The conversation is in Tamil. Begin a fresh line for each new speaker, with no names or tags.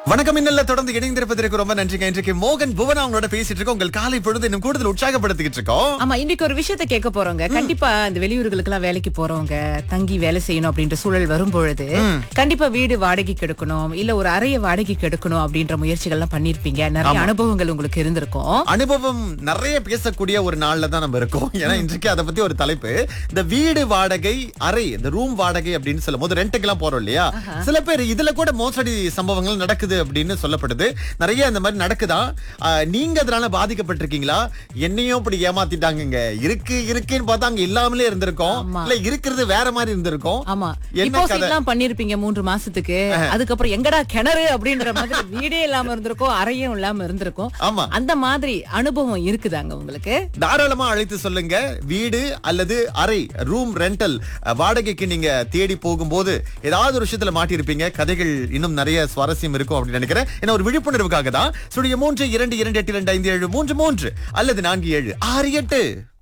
வணக்கம் இன்னல்ல தொடர்ந்து இணைந்திருப்பதற்கு ரொம்ப நன்றிங்க இன்றைக்கு மோகன் புவனா அவங்களோட பேசிட்டு இருக்கோம் உங்கள் காலை பொழுது இன்னும் கூடுதல் உற்சாகப்படுத்திக்கிட்டு இருக்கோம்
ஆமா இன்னைக்கு ஒரு விஷயத்த கேட்க போறோங்க கண்டிப்பா இந்த வெளியூர்களுக்கு எல்லாம் வேலைக்கு போறவங்க தங்கி வேலை செய்யணும் அப்படின்ற சூழல் வரும்பொழுது கண்டிப்பா வீடு வாடகைக்கு எடுக்கணும் இல்ல ஒரு அறைய வாடகைக்கு எடுக்கணும் அப்படின்ற முயற்சிகள் எல்லாம் பண்ணிருப்பீங்க நிறைய அனுபவங்கள் உங்களுக்கு இருந்திருக்கும்
அனுபவம் நிறைய பேசக்கூடிய ஒரு நாள்ல தான் நம்ம இருக்கோம் ஏன்னா இன்றைக்கு அதை பத்தி ஒரு தலைப்பு இந்த வீடு வாடகை அறை இந்த ரூம் வாடகை அப்படின்னு சொல்லும் போது ரெண்டுக்கு எல்லாம் போறோம் இல்லையா சில பேர் இதுல கூட மோசடி சம்பவங்கள் நடக்குது அப்படின்னு சொல்லப்படுது நிறைய இந்த மாதிரி நடக்குதா ஆஹ், நீங்க அதனால பாதிக்கப்பட்டிருக்கீங்களா என்னையும் இப்படி ஏமாத்திட்டாங்கங்க இருக்கு இருக்குன்னு பார்த்தா அங்க இல்லாமலே இருந்திருக்கோம்
ஆமா.
இல்ல இருக்கிறது வேற மாதிரி இருந்திருக்கும்
ஆமா
என்ன
டிபாசிட்
கதை?
எல்லாம் பண்ணிருப்பீங்க மூன்று மாசத்துக்கு அதுக்கப்புறம் எங்கடா கிணறு அப்படின்ற மாதிரி வீடே இல்லாம இருந்திருக்கும் அறையும் இல்லாம இருந்திருக்கும்
ஆமா
அந்த மாதிரி அனுபவம் இருக்குதாங்க உங்களுக்கு
தாராளமா அழைத்து சொல்லுங்க வீடு அல்லது அறை ரூம் ரெண்டல் வாடகைக்கு நீங்க தேடி போகும்போது ஏதாவது ஒரு விஷயத்துல மாட்டியிருப்பீங்க கதைகள் இன்னும் நிறைய சுவாரஸ்யம் இருக்கும் அப்படின்னு நினைக்கிறேன் ஏன்னா ஒரு விழிப்புணர்வுக்காக தான் சுடைய மூன்று இரண்டு இரண்டு எட்டு இரண்டு ஐந்து ஏழு மூன்று மூன்று அல்லது நான்கு ஏழு ஆறு எட்டு